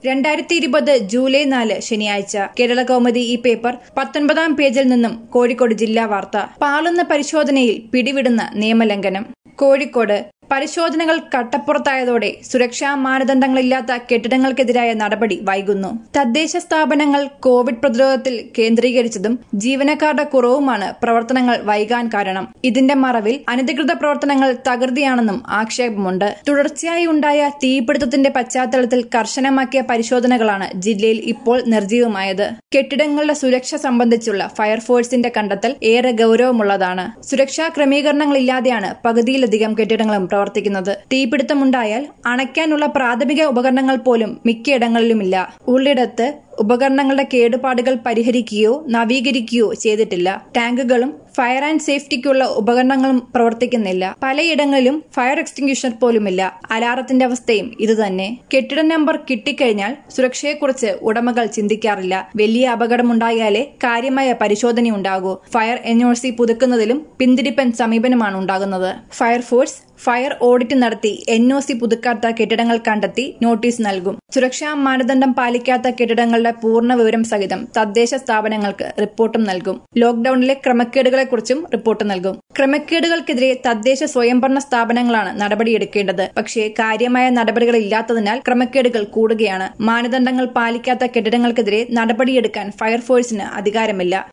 രണ്ടായിരത്തി ഇരുപത് ജൂലൈ നാല് ശനിയാഴ്ച കേരള കൗമുദി ഈ പേപ്പർ പത്തൊൻപതാം പേജിൽ നിന്നും കോഴിക്കോട് ജില്ലാ വാർത്ത പാളുന്ന പരിശോധനയിൽ പിടിവിടുന്ന നിയമലംഘനം കോഴിക്കോട് പരിശോധനകൾ കട്ടപ്പുറത്തായതോടെ സുരക്ഷാ മാനദണ്ഡങ്ങളില്ലാത്ത കെട്ടിടങ്ങൾക്കെതിരായ നടപടി വൈകുന്നു തദ്ദേശ സ്ഥാപനങ്ങൾ കോവിഡ് പ്രതിരോധത്തിൽ കേന്ദ്രീകരിച്ചതും ജീവനക്കാരുടെ കുറവുമാണ് പ്രവർത്തനങ്ങൾ വൈകാൻ കാരണം ഇതിന്റെ മറവിൽ അനധികൃത പ്രവർത്തനങ്ങൾ തകൃതിയാണെന്നും ആക്ഷേപമുണ്ട് തുടർച്ചയായി ഉണ്ടായ തീപിടുത്തത്തിന്റെ പശ്ചാത്തലത്തിൽ കർശനമാക്കിയ പരിശോധനകളാണ് ജില്ലയിൽ ഇപ്പോൾ നിർജ്ജീവമായത് കെട്ടിടങ്ങളുടെ സുരക്ഷ സംബന്ധിച്ചുള്ള ഫയർഫോഴ്സിന്റെ കണ്ടെത്തൽ ഏറെ ഗൌരവമുള്ളതാണ് സുരക്ഷാ ക്രമീകരണങ്ങളില്ലാതെയാണ് പകുതിയിലധികം കെട്ടിടങ്ങളും പ്രവർത്തിക്കുന്നത് തീപിടുത്തമുണ്ടായാൽ അണയ്ക്കാനുള്ള പ്രാഥമിക ഉപകരണങ്ങൾ പോലും മിക്കയിടങ്ങളിലുമില്ല ഉള്ളിടത്ത് ഉപകരണങ്ങളുടെ കേടുപാടുകൾ പരിഹരിക്കുകയോ നവീകരിക്കുകയോ ചെയ്തിട്ടില്ല ടാങ്കുകളും ഫയർ ആൻഡ് സേഫ്റ്റിക്കുള്ള ഉപകരണങ്ങളും പ്രവർത്തിക്കുന്നില്ല പലയിടങ്ങളിലും ഫയർ എക്സ്റ്റിംഗ്വിഷർ പോലുമില്ല അലാറത്തിന്റെ അവസ്ഥയും ഇതുതന്നെ കെട്ടിട നമ്പർ കിട്ടിക്കഴിഞ്ഞാൽ സുരക്ഷയെക്കുറിച്ച് ഉടമകൾ ചിന്തിക്കാറില്ല വലിയ അപകടമുണ്ടായാലേ കാര്യമായ പരിശോധനയുണ്ടാകൂ ഫയർ എൻഒസി പുതുക്കുന്നതിലും പിന്തിരിപ്പൻ സമീപനമാണ് ഉണ്ടാകുന്നത് ഫയർഫോഴ്സ് ഫയർ ഓഡിറ്റ് നടത്തി എൻ ഒ സി പുതുക്കാത്ത കെട്ടിടങ്ങൾ കണ്ടെത്തി നോട്ടീസ് നൽകും സുരക്ഷാ മാനദണ്ഡം പാലിക്കാത്ത കെട്ടിടങ്ങളുടെ പൂർണ്ണ വിവരം സഹിതം തദ്ദേശ സ്ഥാപനങ്ങൾക്ക് റിപ്പോർട്ടും നൽകും ലോക്ഡൌണിലെ ക്രമക്കേടുകളെക്കുറിച്ചും റിപ്പോർട്ട് നൽകും ക്രമക്കേടുകൾക്കെതിരെ തദ്ദേശ സ്വയംഭരണ സ്ഥാപനങ്ങളാണ് നടപടിയെടുക്കേണ്ടത് പക്ഷേ കാര്യമായ നടപടികൾ ഇല്ലാത്തതിനാൽ ക്രമക്കേടുകൾ കൂടുകയാണ് മാനദണ്ഡങ്ങൾ പാലിക്കാത്ത കെട്ടിടങ്ങൾക്കെതിരെ നടപടിയെടുക്കാൻ ഫയർഫോഴ്സിന് അധികാരമില്ല